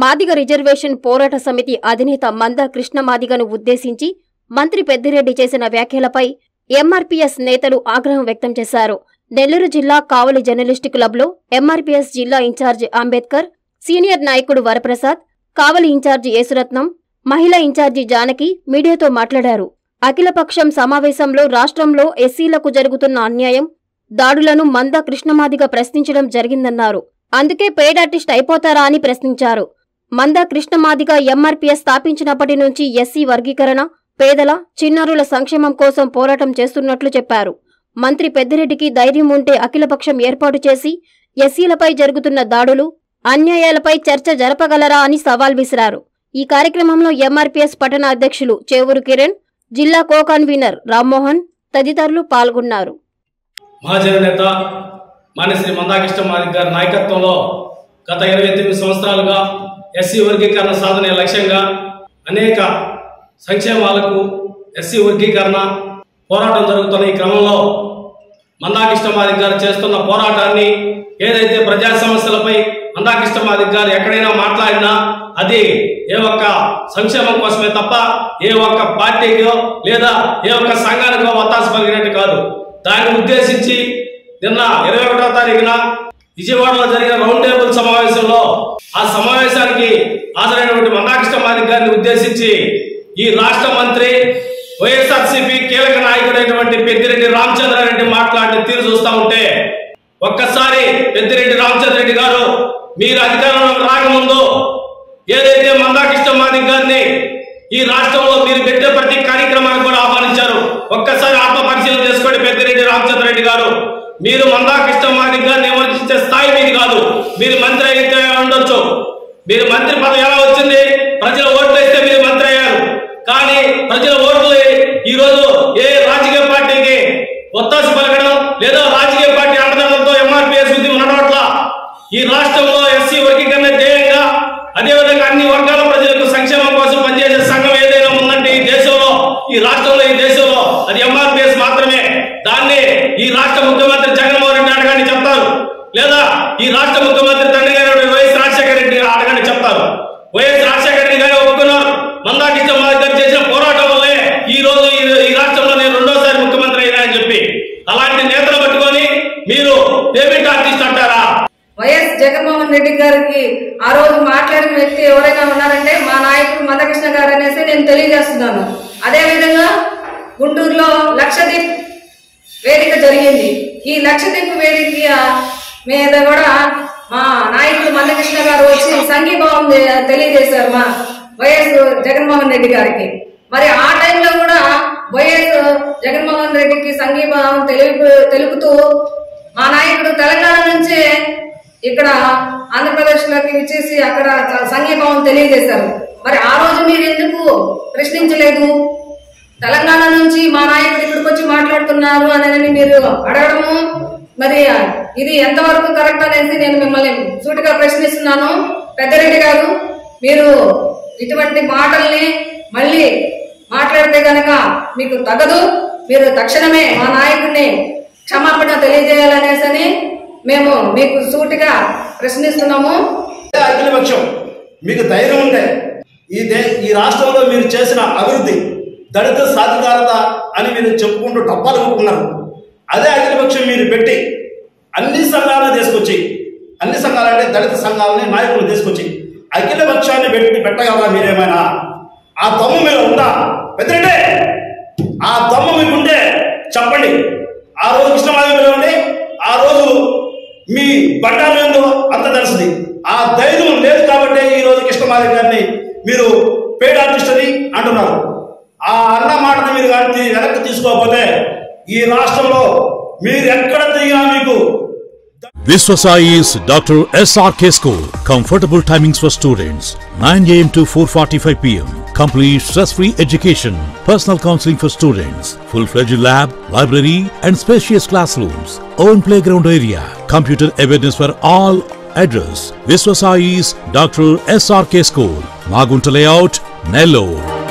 Madiga reservation పోరాట సమితి అధినేత మందా కృష్ణ మాదిగను ఉద్దేశించి మంత్రి పెద్దిరెడ్డి చేసిన వ్యాఖ్యలపై ఎంఆర్పీఎస్ నేతలు ఆగ్రహం వ్యక్తం చేశారు నెల్లూరు జిల్లా కావలి జర్నలిస్టు క్లబ్లో ఎంఆర్పీఎస్ జిల్లా ఇన్ఛార్జి అంబేద్కర్ సీనియర్ నాయకుడు వరప్రసాద్ కావలి ఇన్ఛార్జి యేసురత్నం మహిళా ఇన్ఛార్జి జానకి మీడియాతో మాట్లాడారు అఖిలపక్షం సమావేశంలో రాష్ట్రంలో ఎస్సీలకు జరుగుతున్న అన్యాయం దాడులను మంద కృష్ణమాదిగ ప్రశ్నించడం జరిగిందన్నారు అందుకే పెయిడ్ ఆర్టిస్ట్ అయిపోతారా అని ప్రశ్నించారు మంద కృష్ణమాదిగ ఎంఆర్పీఎస్ స్థాపించినప్పటి నుంచి ఎస్సీ వర్గీకరణ పేదల చిన్నారుల సంక్షేమం కోసం పోరాటం చేస్తున్నట్లు చెప్పారు మంత్రి పెద్దిరెడ్డికి ధైర్యం ఉంటే అఖిలపక్షం ఏర్పాటు చేసి ఎస్సీలపై జరుగుతున్న దాడులు అన్యాయాలపై చర్చ జరపగలరా అని సవాల్ విసిరారు ఈ కార్యక్రమంలో ఎంఆర్పీఎస్ పట్టణ అధ్యక్షులు చేవూరు కిరణ్ జిల్లా కో కన్వీనర్ రామ్మోహన్ తదితరులు పాల్గొన్నారు మహాజన నేత మాన్యశ్రీ మందాకృష్ణ మాదిక్ గారి నాయకత్వంలో గత ఇరవై తొమ్మిది సంవత్సరాలుగా ఎస్సీ వర్గీకరణ సాధనే లక్ష్యంగా అనేక సంక్షేమాలకు ఎస్సీ వర్గీకరణ పోరాటం జరుగుతున్న ఈ క్రమంలో మందాకృష్ణ మాదిక్ గారు చేస్తున్న పోరాటాన్ని ఏదైతే ప్రజా సమస్యలపై మందాకృష్ణ మాదిక్ గారు ఎక్కడైనా మాట్లాడినా అది ఏ ఒక్క సంక్షేమం కోసమే తప్ప ఏ ఒక్క పార్టీకో లేదా ఏ ఒక్క సంఘానికో వత్తాసు పలికినట్టు కాదు దాన్ని ఉద్దేశించి నిన్న ఇరవై ఒకటో తారీఖున విజయవాడలో జరిగిన రౌండ్ టేబుల్ సమావేశంలో ఆ సమావేశానికి హాజరైనటువంటి మందాకృష్ణ మాదిక్ గారిని ఉద్దేశించి ఈ రాష్ట్ర మంత్రి వైఎస్ఆర్సీపీ కీలక నాయకుడైనటువంటి పెద్దిరెడ్డి రామచంద్రారెడ్డి మాట్లాడిన తీరు చూస్తా ఉంటే ఒక్కసారి పెద్దిరెడ్డి రామచంద్రరెడ్డి గారు మీరు అధికారంలోకి రాకముందు ఏదైతే మందాకృష్ణ మాదిక్ గారిని ఈ రాష్ట్రంలో మీరు పెట్టే ప్రతి కార్యక్రమానికి కూడా ఆహ్వానించారు ఒక్కసారి ఆత్మ పరిశీలన చేసుకోండి పెద్దిరెడ్డి రామచంద్రరెడ్డి గారు మీరు మందాకృష్ణ మాదిక్ గారిని విమర్శించే స్థాయి మీది కాదు మీరు మంత్రి అయితే ఉండొచ్చు మీరు మంత్రి పదవి ఎలా వచ్చింది ప్రజల ఓట్లు వేస్తే మీరు మంత్రి అయ్యారు కానీ ప్రజల ఓట్లు ఈ రోజు ఏ రాజకీయ పార్టీకి ఒత్తాసు పలకడం లేదా రాజకీయ పార్టీ అండదండలతో ఎంఆర్పీఎస్ ఉద్యమం నడవట్ల ఈ రాష్ట్రంలో ఎస్సీ వర్గీకరణ ధ్యేయంగా అదేవిధంగా అన్ని వర్గాల ప్రజలకు సంక్షేమం కోసం పనిచేసే సంఘం ఏదైనా ఉందంటే ఈ దేశంలో ఈ రాష్ట్రంలో ఈ దేశంలో అది ఎంఆర్పీఎస్ మాత్రమే దాన్ని ఈ రాష్ట్ర ముఖ్యమంత్రి జగన్మోహన్ రెడ్డి అడగని చెప్తారు లేదా ఈ రాష్ట్ర ముఖ్యమంత్రి తండ్రి గారు వైఎస్ రాజశేఖర రెడ్డి అడగని చెప్తారు వైఎస్ రాజశేఖర రెడ్డి గారు ఒప్పుకున్నారు మందాకృష్ణ మాదిక్ గారు చేసిన పోరాటం వల్లే ఈ రోజు ఈ- ఈ రాష్ట్రంలో నేను రెండోసారి ముఖ్యమంత్రి అయినా అని చెప్పి అలాంటి నేతలు పట్టుకొని మీరు పేమెంట్ ఆర్టిస్ట్ అంటారా వైఎస్ జగన్మోహన్ రెడ్డి గారికి ఆ రోజు మాట్లాడిన వ్యక్తి ఎవరైనా ఉన్నారంటే మా నాయకుడు మందకృష్ణ గారు అనేసి నేను తెలియజేస్తున్నాను అదే విధంగా గుంటూరులో లక్షదీప్ వేదిక జరిగింది ఈ లక్షదీప్ వేదిక మీద కూడా మా నాయకుడు మందకృష్ణ గారు వచ్చి సంఘీభావం తె- తెలియజేశారు మా వైఎస్ జగన్మోహన్ రెడ్డి గారికి మరి ఆ టైంలో కూడా వైఎస్ జగన్మోహన్ రెడ్డికి సంఘీభావం తెలుపు తెలుపుతూ మా నాయకుడు తెలంగాణ నుంచే ఇక్కడ ఆంధ్రప్రదేశ్ లోకి విచ్చేసి అక్కడ సంఘీభావం తెలియజేశారు మరి ఆ రోజు మీరు ఎందుకు ప్రశ్నించలేదు తెలంగాణ నుంచి మా నాయకుడు ఇక్కడికి వచ్చి మాట్లాడుతున్నారు అని మీరు అడగడము మరి ఇది ఎంతవరకు కరెక్ట్ అనేసి నేను మిమ్మల్ని సూటిగా ప్రశ్నిస్తున్నాను పెద్దరెడ్డి గారు మీరు ఇటువంటి మాటల్ని మళ్ళీ మాట్లాడితే గనక మీకు తగదు మీరు తక్షణమే మా నాయకుడిని క్షమాపణ తెలియజేయాలనేసని మేము మీకు సూటిగా ప్రశ్నిస్తున్నాము అదే అఖిలపక్షం మీకు ధైర్యం ఉంటే ఈ దే ఈ రాష్ట్రంలో మీరు చేసిన అభివృద్ధి దళిత సాధికారత అని మీరు చెప్పుకుంటూ డబ్బాలు కొట్టుకున్నారు అదే అఖిలపక్షం మీరు పెట్టి అన్ని సంఘాలను తీసుకొచ్చి అన్ని సంఘాలు అంటే దళిత సంఘాలని నాయకులు తీసుకొచ్చి అఖిల పక్షాన్ని పెట్టి పెట్టగలరా మీరేమైనా ఆ దమ్ము మీరు ఉందా పెద్దటే ఆ దమ్ము మీకుంటే చెప్పండి ఆ రోజు కృష్ణమాదేవి ఉండి ఆ రోజు మీ బండాలు ఏందో అంత తెలుస్తుంది ఆ ధైర్యం లేదు కాబట్టి ఈ రోజు కృష్ణమాదేవి గారిని మీరు పేడ్ ఆర్టిస్ట్ అని అంటున్నారు ఆ అన్న మాటను మీరు కానీ వెనక్కి తీసుకోకపోతే ఈ రాష్ట్రంలో మీరు ఎక్కడ తిరిగినా మీకు Viswasai's Dr. SRK School. Comfortable timings for students 9 am to 4:45 pm. Complete stress-free education. Personal counseling for students. Full-fledged lab, library, and spacious classrooms. Own playground area. Computer awareness for all. Address: Viswasai's Dr. SRK School. Magunta Layout, Nellore.